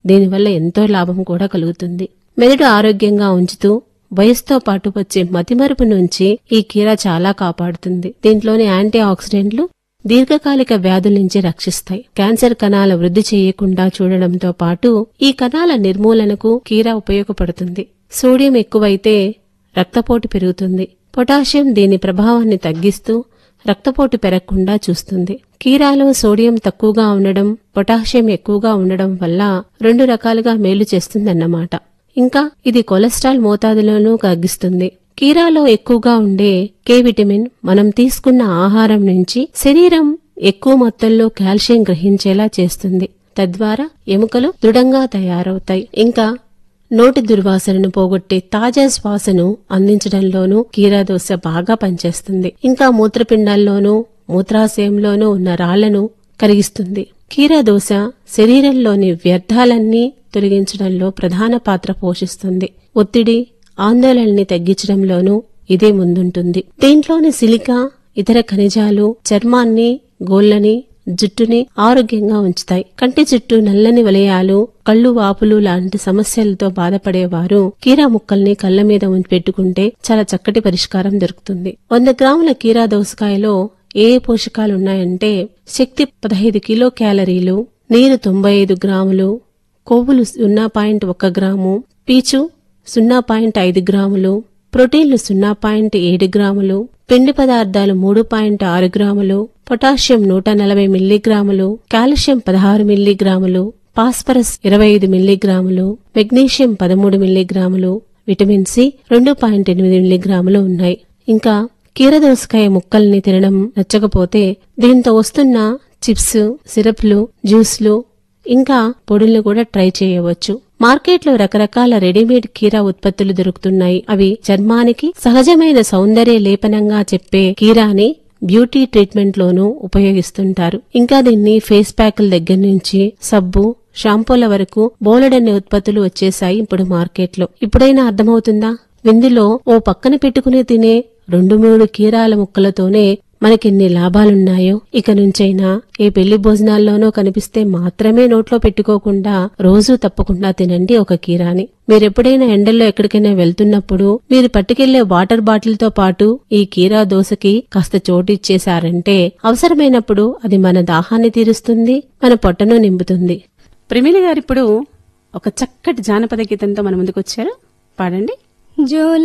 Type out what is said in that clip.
దీనివల్ల ఎంతో లాభం కూడా కలుగుతుంది మెదడు ఆరోగ్యంగా ఉంచుతూ వయసుతో పాటు వచ్చే మతిమరుపు నుంచి ఈ కీర చాలా కాపాడుతుంది దీంట్లోని యాంటీ ఆక్సిడెంట్లు దీర్ఘకాలిక వ్యాధుల నుంచి రక్షిస్తాయి క్యాన్సర్ కణాల వృద్ధి చేయకుండా చూడడంతో పాటు ఈ కణాల నిర్మూలనకు కీర ఉపయోగపడుతుంది సోడియం ఎక్కువైతే రక్తపోటు పెరుగుతుంది పొటాషియం దీని ప్రభావాన్ని తగ్గిస్తూ రక్తపోటు పెరగకుండా చూస్తుంది కీరాలో సోడియం తక్కువగా ఉండడం పొటాషియం ఎక్కువగా ఉండడం వల్ల రెండు రకాలుగా మేలు చేస్తుందన్నమాట ఇంకా ఇది కొలెస్ట్రాల్ మోతాదులోనూ తగ్గిస్తుంది కీరాలో ఎక్కువగా ఉండే కే విటమిన్ మనం తీసుకున్న ఆహారం నుంచి శరీరం ఎక్కువ మొత్తంలో కాల్షియం గ్రహించేలా చేస్తుంది తద్వారా ఎముకలు దృఢంగా తయారవుతాయి ఇంకా నోటి దుర్వాసనను పోగొట్టే తాజా శ్వాసను అందించడంలోనూ కీరాదోశ బాగా పనిచేస్తుంది ఇంకా మూత్రపిండాల్లోనూ మూత్రాశయంలోనూ ఉన్న రాళ్లను కరిగిస్తుంది కీరాదోశ శరీరంలోని వ్యర్థాలన్నీ తొలగించడంలో ప్రధాన పాత్ర పోషిస్తుంది ఒత్తిడి ఆందోళనని తగ్గించడంలోనూ ఇదే ముందుంటుంది దీంట్లోని సిలికా ఇతర ఖనిజాలు చర్మాన్ని గోళ్లని జుట్టుని ఆరోగ్యంగా ఉంచుతాయి కంటి చుట్టూ నల్లని వలయాలు కళ్ళు వాపులు లాంటి సమస్యలతో బాధపడేవారు కీరా ముక్కల్ని కళ్ళ మీద ఉంచి పెట్టుకుంటే చాలా చక్కటి పరిష్కారం దొరుకుతుంది వంద గ్రాముల కీరా దోసకాయలో ఏ ఏ పోషకాలున్నాయంటే శక్తి పదహైదు కిలో క్యాలరీలు నీరు తొంభై ఐదు గ్రాములు కొవ్వులు సున్నా పాయింట్ ఒక గ్రాము పీచు సున్నా పాయింట్ ఐదు గ్రాములు ప్రోటీన్లు సున్నా పాయింట్ ఏడు గ్రాములు పిండి పదార్థాలు మూడు పాయింట్ ఆరు గ్రాములు పొటాషియం నూట నలభై మిల్లీగ్రాములు కాల్షియం పదహారు మిల్లీగ్రాములు ఫాస్ఫరస్ ఇరవై ఐదు మిల్లీగ్రాములు మెగ్నీషియం పదమూడు మిల్లీగ్రాములు విటమిన్ సి రెండు పాయింట్ ఎనిమిది మిల్లీగ్రాములు ఉన్నాయి ఇంకా కీరదోసకాయ ముక్కల్ని తినడం నచ్చకపోతే దీంతో వస్తున్న చిప్స్ సిరప్లు జ్యూస్లు ఇంకా పొడులను కూడా ట్రై చేయవచ్చు మార్కెట్లో రకరకాల రెడీమేడ్ కీరా ఉత్పత్తులు దొరుకుతున్నాయి అవి చర్మానికి సహజమైన సౌందర్య లేపనంగా చెప్పే కీరాని బ్యూటీ ట్రీట్మెంట్ లోనూ ఉపయోగిస్తుంటారు ఇంకా దీన్ని ఫేస్ ప్యాకుల దగ్గర నుంచి సబ్బు షాంపూల వరకు బోలెడన్ని ఉత్పత్తులు వచ్చేసాయి ఇప్పుడు మార్కెట్లో ఇప్పుడైనా అర్థమవుతుందా విందులో ఓ పక్కన పెట్టుకుని తినే రెండు మూడు కీరాల ముక్కలతోనే మనకెన్ని లాభాలున్నాయో ఇక నుంచైనా ఏ పెళ్లి భోజనాల్లోనో కనిపిస్తే మాత్రమే నోట్లో పెట్టుకోకుండా రోజూ తప్పకుండా తినండి ఒక కీరాని మీరెప్పుడైనా ఎండల్లో ఎక్కడికైనా వెళ్తున్నప్పుడు మీరు పట్టుకెళ్లే వాటర్ బాటిల్తో పాటు ఈ కీరా దోశకి కాస్త చోటు ఇచ్చేశారంటే అవసరమైనప్పుడు అది మన దాహాన్ని తీరుస్తుంది మన పొట్టను నింపుతుంది ప్రమీల గారు ఇప్పుడు ఒక చక్కటి జానపద గీతంతో మన ముందుకు వచ్చారు పాడండి జోల